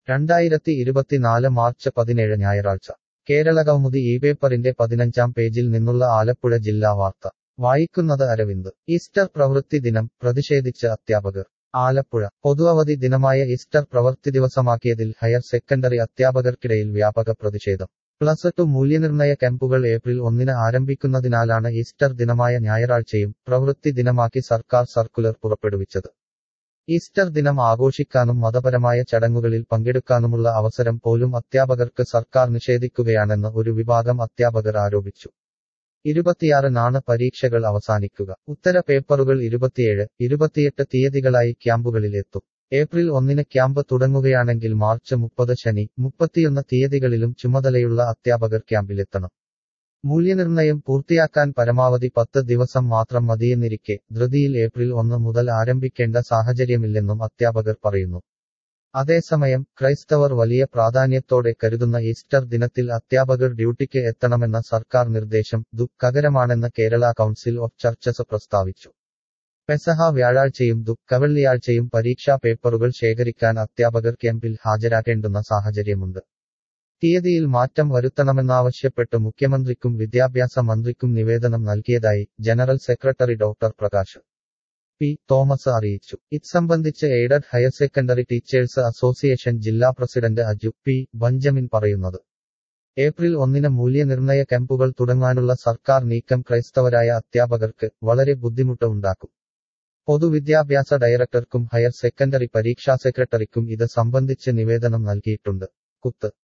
രണ്ടായിരത്തി ഇരുപത്തിനാല് മാർച്ച് പതിനേഴ് ഞായറാഴ്ച കേരളകൗമുദി ഈ പേപ്പറിന്റെ പതിനഞ്ചാം പേജിൽ നിന്നുള്ള ആലപ്പുഴ ജില്ലാ വാർത്ത വായിക്കുന്നത് അരവിന്ദ് ഈസ്റ്റർ പ്രവൃത്തി ദിനം പ്രതിഷേധിച്ച് അധ്യാപകർ ആലപ്പുഴ പൊതു അവധി ദിനമായ ഈസ്റ്റർ പ്രവൃത്തി ദിവസമാക്കിയതിൽ ഹയർ സെക്കൻഡറി അധ്യാപകർക്കിടയിൽ വ്യാപക പ്രതിഷേധം പ്ലസ് ടു മൂല്യനിർണയ ക്യാമ്പുകൾ ഏപ്രിൽ ഒന്നിന് ആരംഭിക്കുന്നതിനാലാണ് ഈസ്റ്റർ ദിനമായ ഞായറാഴ്ചയും പ്രവൃത്തി ദിനമാക്കി സർക്കാർ സർക്കുലർ പുറപ്പെടുവിച്ചത് ഈസ്റ്റർ ദിനം ആഘോഷിക്കാനും മതപരമായ ചടങ്ങുകളിൽ പങ്കെടുക്കാനുമുള്ള അവസരം പോലും അധ്യാപകർക്ക് സർക്കാർ നിഷേധിക്കുകയാണെന്ന് ഒരു വിഭാഗം അധ്യാപകർ ആരോപിച്ചു ഇരുപത്തിയാറിനാണ് പരീക്ഷകൾ അവസാനിക്കുക ഉത്തര പേപ്പറുകൾ ഇരുപത്തിയേഴ് ഇരുപത്തിയെട്ട് തീയതികളായി ക്യാമ്പുകളിൽ എത്തും ഏപ്രിൽ ഒന്നിന് ക്യാമ്പ് തുടങ്ങുകയാണെങ്കിൽ മാർച്ച് മുപ്പത് ശനി മുപ്പത്തിയൊന്ന് തീയതികളിലും ചുമതലയുള്ള അധ്യാപകർ ക്യാമ്പിലെത്തണം മൂല്യനിർണയം പൂർത്തിയാക്കാൻ പരമാവധി പത്ത് ദിവസം മാത്രം മതിയെന്നിരിക്കെ ധൃതിയിൽ ഏപ്രിൽ ഒന്ന് മുതൽ ആരംഭിക്കേണ്ട സാഹചര്യമില്ലെന്നും അധ്യാപകർ പറയുന്നു അതേസമയം ക്രൈസ്തവർ വലിയ പ്രാധാന്യത്തോടെ കരുതുന്ന ഈസ്റ്റർ ദിനത്തിൽ അധ്യാപകർ ഡ്യൂട്ടിക്ക് എത്തണമെന്ന സർക്കാർ നിർദ്ദേശം ദുഃഖകരമാണെന്ന് കേരള കൗൺസിൽ ഓഫ് ചർച്ചസ് പ്രസ്താവിച്ചു പെസഹ വ്യാഴാഴ്ചയും ദുഃഖവെള്ളിയാഴ്ചയും പരീക്ഷാ പേപ്പറുകൾ ശേഖരിക്കാൻ അധ്യാപകർ ക്യാമ്പിൽ ഹാജരാക്കേണ്ടുന്ന സാഹചര്യമുണ്ട് തീയതിയിൽ മാറ്റം വരുത്തണമെന്നാവശ്യപ്പെട്ട് മുഖ്യമന്ത്രിക്കും വിദ്യാഭ്യാസ മന്ത്രിക്കും നിവേദനം നൽകിയതായി general secretary doctor Prakash P Thomas അറിയിച്ചു ഇത് സംബന്ധിച്ച് aided higher secondary teachers association ജില്ലാ പ്രസിഡന്റ് അജു പി ബഞ്ചമിൻ പറയുന്നത് ഏപ്രിൽ ഒന്നിന് മൂല്യനിർണയ ക്യാമ്പുകൾ തുടങ്ങാനുള്ള സർക്കാർ നീക്കം ക്രൈസ്തവരായ അധ്യാപകർക്ക് വളരെ ബുദ്ധിമുട്ട് ഉണ്ടാക്കും പൊതുവിദ്യാഭ്യാസ ഡയറക്ടർക്കും ഹയർ സെക്കൻഡറി പരീക്ഷാ സെക്രട്ടറിക്കും ഇത് സംബന്ധിച്ച് നിവേദനം നൽകിയിട്ടുണ്ട് കുത്ത്